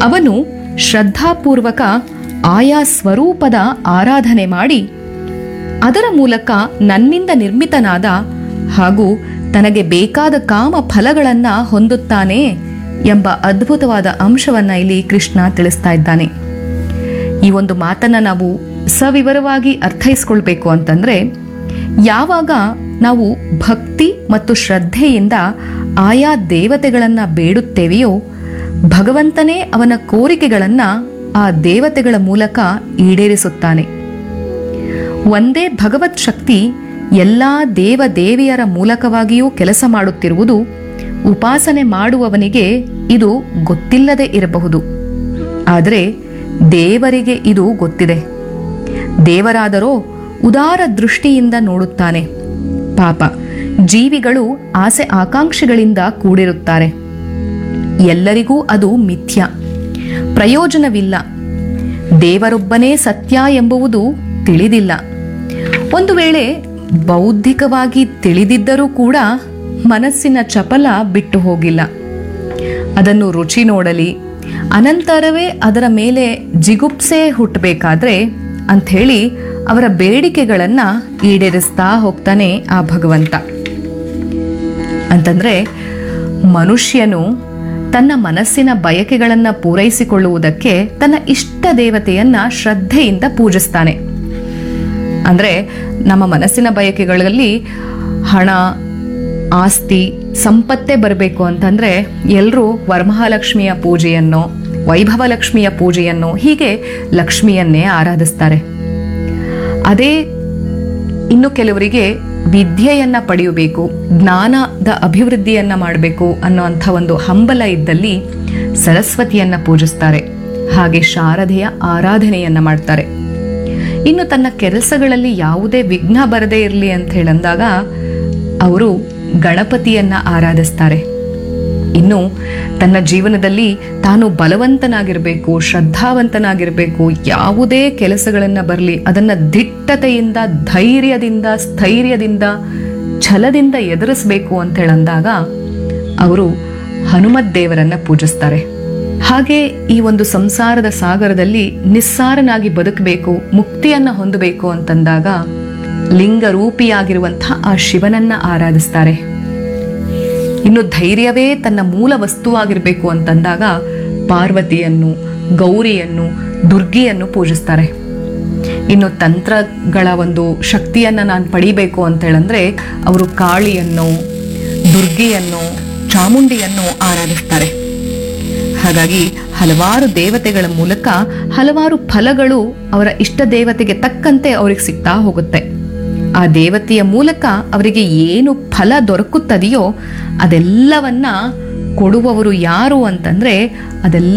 ಅವನು ಶ್ರದ್ಧಾಪೂರ್ವಕ ಆಯಾ ಸ್ವರೂಪದ ಆರಾಧನೆ ಮಾಡಿ ಅದರ ಮೂಲಕ ನನ್ನಿಂದ ನಿರ್ಮಿತನಾದ ಹಾಗೂ ತನಗೆ ಬೇಕಾದ ಕಾಮ ಫಲಗಳನ್ನ ಹೊಂದುತ್ತಾನೆ ಎಂಬ ಅದ್ಭುತವಾದ ಅಂಶವನ್ನ ಇಲ್ಲಿ ಕೃಷ್ಣ ತಿಳಿಸ್ತಾ ಇದ್ದಾನೆ ಈ ಒಂದು ಮಾತನ್ನ ನಾವು ಸವಿವರವಾಗಿ ಅರ್ಥೈಸ್ಕೊಳ್ಬೇಕು ಅಂತಂದ್ರೆ ಯಾವಾಗ ನಾವು ಭಕ್ತಿ ಮತ್ತು ಶ್ರದ್ಧೆಯಿಂದ ಆಯಾ ದೇವತೆಗಳನ್ನ ಬೇಡುತ್ತೇವೆಯೋ ಭಗವಂತನೇ ಅವನ ಕೋರಿಕೆಗಳನ್ನ ಆ ದೇವತೆಗಳ ಮೂಲಕ ಈಡೇರಿಸುತ್ತಾನೆ ಒಂದೇ ಭಗವತ್ ಶಕ್ತಿ ಎಲ್ಲಾ ದೇವ ದೇವಿಯರ ಮೂಲಕವಾಗಿಯೂ ಕೆಲಸ ಮಾಡುತ್ತಿರುವುದು ಉಪಾಸನೆ ಮಾಡುವವನಿಗೆ ಇದು ಗೊತ್ತಿಲ್ಲದೆ ಇರಬಹುದು ಆದರೆ ದೇವರಿಗೆ ಇದು ಗೊತ್ತಿದೆ ದೇವರಾದರೋ ಉದಾರ ದೃಷ್ಟಿಯಿಂದ ನೋಡುತ್ತಾನೆ ಪಾಪ ಜೀವಿಗಳು ಆಸೆ ಆಕಾಂಕ್ಷೆಗಳಿಂದ ಕೂಡಿರುತ್ತಾರೆ ಎಲ್ಲರಿಗೂ ಅದು ಮಿಥ್ಯ ಪ್ರಯೋಜನವಿಲ್ಲ ದೇವರೊಬ್ಬನೇ ಸತ್ಯ ಎಂಬುವುದು ತಿಳಿದಿಲ್ಲ ಒಂದು ವೇಳೆ ಬೌದ್ಧಿಕವಾಗಿ ತಿಳಿದಿದ್ದರೂ ಕೂಡ ಮನಸ್ಸಿನ ಚಪಲ ಬಿಟ್ಟು ಹೋಗಿಲ್ಲ ಅದನ್ನು ರುಚಿ ನೋಡಲಿ ಅನಂತರವೇ ಅದರ ಮೇಲೆ ಜಿಗುಪ್ಸೆ ಹುಟ್ಟಬೇಕಾದ್ರೆ ಅಂಥೇಳಿ ಅವರ ಬೇಡಿಕೆಗಳನ್ನ ಈಡೇರಿಸ್ತಾ ಹೋಗ್ತಾನೆ ಆ ಭಗವಂತ ಅಂತಂದ್ರೆ ಮನುಷ್ಯನು ತನ್ನ ಮನಸ್ಸಿನ ಬಯಕೆಗಳನ್ನ ಪೂರೈಸಿಕೊಳ್ಳುವುದಕ್ಕೆ ತನ್ನ ಇಷ್ಟ ದೇವತೆಯನ್ನ ಶ್ರದ್ಧೆಯಿಂದ ಪೂಜಿಸ್ತಾನೆ ಅಂದ್ರೆ ನಮ್ಮ ಮನಸ್ಸಿನ ಬಯಕೆಗಳಲ್ಲಿ ಹಣ ಆಸ್ತಿ ಸಂಪತ್ತೇ ಬರಬೇಕು ಅಂತಂದ್ರೆ ಎಲ್ಲರೂ ವರಮಹಾಲಕ್ಷ್ಮಿಯ ಪೂಜೆಯನ್ನು ವೈಭವಲಕ್ಷ್ಮಿಯ ಪೂಜೆಯನ್ನು ಹೀಗೆ ಲಕ್ಷ್ಮಿಯನ್ನೇ ಆರಾಧಿಸ್ತಾರೆ ಅದೇ ಇನ್ನು ಕೆಲವರಿಗೆ ವಿದ್ಯೆಯನ್ನ ಪಡೆಯಬೇಕು ಜ್ಞಾನದ ಅಭಿವೃದ್ಧಿಯನ್ನ ಮಾಡಬೇಕು ಅನ್ನೋಂಥ ಒಂದು ಹಂಬಲ ಇದ್ದಲ್ಲಿ ಸರಸ್ವತಿಯನ್ನ ಪೂಜಿಸ್ತಾರೆ ಹಾಗೆ ಶಾರದೆಯ ಆರಾಧನೆಯನ್ನ ಮಾಡ್ತಾರೆ ಇನ್ನು ತನ್ನ ಕೆಲಸಗಳಲ್ಲಿ ಯಾವುದೇ ವಿಘ್ನ ಬರದೇ ಇರಲಿ ಅಂತ ಹೇಳಂದಾಗ ಅವರು ಗಣಪತಿಯನ್ನ ಆರಾಧಿಸ್ತಾರೆ ಇನ್ನು ತನ್ನ ಜೀವನದಲ್ಲಿ ತಾನು ಬಲವಂತನಾಗಿರಬೇಕು ಶ್ರದ್ಧಾವಂತನಾಗಿರಬೇಕು ಯಾವುದೇ ಕೆಲಸಗಳನ್ನ ಬರಲಿ ಅದನ್ನ ದಿಟ್ಟತೆಯಿಂದ ಧೈರ್ಯದಿಂದ ಸ್ಥೈರ್ಯದಿಂದ ಛಲದಿಂದ ಎದುರಿಸಬೇಕು ಅಂತ ಹೇಳಂದಾಗ ಅವರು ಹನುಮತ್ ದೇವರನ್ನ ಪೂಜಿಸ್ತಾರೆ ಹಾಗೆ ಈ ಒಂದು ಸಂಸಾರದ ಸಾಗರದಲ್ಲಿ ನಿಸ್ಸಾರನಾಗಿ ಬದುಕಬೇಕು ಮುಕ್ತಿಯನ್ನ ಹೊಂದಬೇಕು ಅಂತಂದಾಗ ಲಿಂಗ ರೂಪಿಯಾಗಿರುವಂತಹ ಆ ಶಿವನನ್ನ ಆರಾಧಿಸ್ತಾರೆ ಇನ್ನು ಧೈರ್ಯವೇ ತನ್ನ ಮೂಲ ವಸ್ತುವಾಗಿರಬೇಕು ಅಂತಂದಾಗ ಪಾರ್ವತಿಯನ್ನು ಗೌರಿಯನ್ನು ದುರ್ಗಿಯನ್ನು ಪೂಜಿಸ್ತಾರೆ ಇನ್ನು ತಂತ್ರಗಳ ಒಂದು ಶಕ್ತಿಯನ್ನ ನಾನು ಪಡಿಬೇಕು ಅಂತ ಹೇಳಂದ್ರೆ ಅವರು ಕಾಳಿಯನ್ನು ದುರ್ಗಿಯನ್ನು ಚಾಮುಂಡಿಯನ್ನು ಆರಾಧಿಸ್ತಾರೆ ಹಾಗಾಗಿ ಹಲವಾರು ದೇವತೆಗಳ ಮೂಲಕ ಹಲವಾರು ಫಲಗಳು ಅವರ ಇಷ್ಟ ದೇವತೆಗೆ ತಕ್ಕಂತೆ ಅವ್ರಿಗೆ ಸಿಗ್ತಾ ಹೋಗುತ್ತೆ ಆ ದೇವತೆಯ ಮೂಲಕ ಅವರಿಗೆ ಏನು ಫಲ ದೊರಕುತ್ತದೆಯೋ ಅದೆಲ್ಲವನ್ನ ಕೊಡುವವರು ಯಾರು ಅಂತಂದ್ರೆ ಅದೆಲ್ಲ